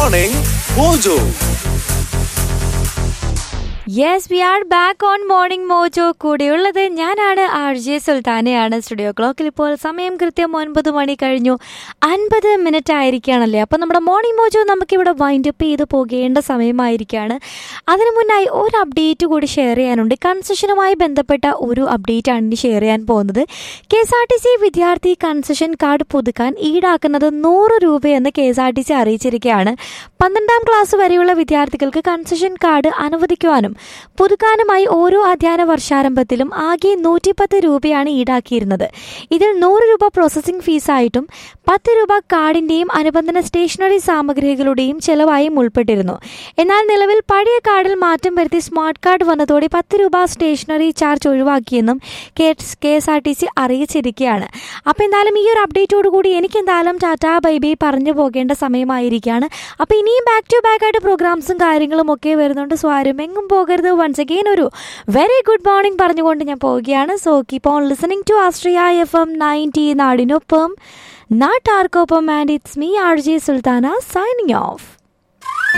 Morning Mojo. Yes we are back on morning Mojo കൂടെയുള്ളത് ഞാനാണ് R J സുൽത്താനയാണ് studio ക്ലോക്കിൽ ഇപ്പോൾ സമയം കൃത്യം ഒൻപത് മണി കഴിഞ്ഞു അൻപത് മിനിറ്റ് ആയിരിക്കുകയാണല്ലേ അപ്പോൾ നമ്മുടെ മോർണിംഗ് മോജോ നമുക്കിവിടെ വൈൻഡ് അപ്പ് ചെയ്ത് പോകേണ്ട സമയമായിരിക്കുകയാണ് അതിനു മുന്നായി ഒരു അപ്ഡേറ്റ് കൂടി ഷെയർ ചെയ്യാനുണ്ട് കൺസെഷനുമായി ബന്ധപ്പെട്ട ഒരു അപ്ഡേറ്റ് ആണ് ഇനി ഷെയർ ചെയ്യാൻ പോകുന്നത് K S R T C വിദ്യാർത്ഥി കൺസെഷൻ കാർഡ് പുതുക്കാൻ ഈടാക്കുന്നത് നൂറ് രൂപയെന്ന് K S R T C അറിയിച്ചിരിക്കുകയാണ് പന്ത്രണ്ടാം ക്ലാസ് വരെയുള്ള വിദ്യാർത്ഥികൾക്ക് കൺസെഷൻ കാർഡ് അനുവദിക്കുവാനും പുതുക്കാനുമായി ഓരോ അധ്യയന വർഷാരംഭത്തിലും ആകെ നൂറ്റിപ്പത്ത് രൂപയാണ് ഈടാക്കിയിരുന്നത് ഇതിൽ നൂറ് രൂപ പ്രോസസ്സിംഗ് ഫീസായിട്ടും പത്ത് രൂപ കാർഡിന്റെയും അനുബന്ധന സ്റ്റേഷനറി സാമഗ്രികളുടെയും ചെലവായും ഉൾപ്പെട്ടിരുന്നു എന്നാൽ നിലവിൽ പഴയ കാർഡിൽ മാറ്റം വരുത്തി സ്മാർട്ട് കാർഡ് വന്നതോടെ പത്ത് രൂപ സ്റ്റേഷനറി ചാർജ് ഒഴിവാക്കിയെന്നും K S R T C അറിയിച്ചിരിക്കുകയാണ് അപ്പോൾ എന്തായാലും ഈ ഒരു അപ്ഡേറ്റോട് കൂടി എനിക്ക് എന്തായാലും ടാറ്റാ ബൈ ബൈ പറഞ്ഞു പോകേണ്ട സമയമായിരിക്കുകയാണ് അപ്പോൾ ഇനിയും ബാക്ക് ടു ബാക്ക് ആയിട്ട് പ്രോഗ്രാംസും കാര്യങ്ങളും ഒക്കെ വരുന്നുണ്ട് സോ ആരും എങ്ങും പോകരുത് വൺസ് അഗെയിൻ ഒരു വെരി ഗുഡ് മോർണിംഗ് പറഞ്ഞുകൊണ്ട് ഞാൻ പോവുകയാണ് so keep on listening to Astria F M ninety നാടിനൊപ്പം നാട്ടാർക്കൊപ്പം and it's me R J Sultana signing of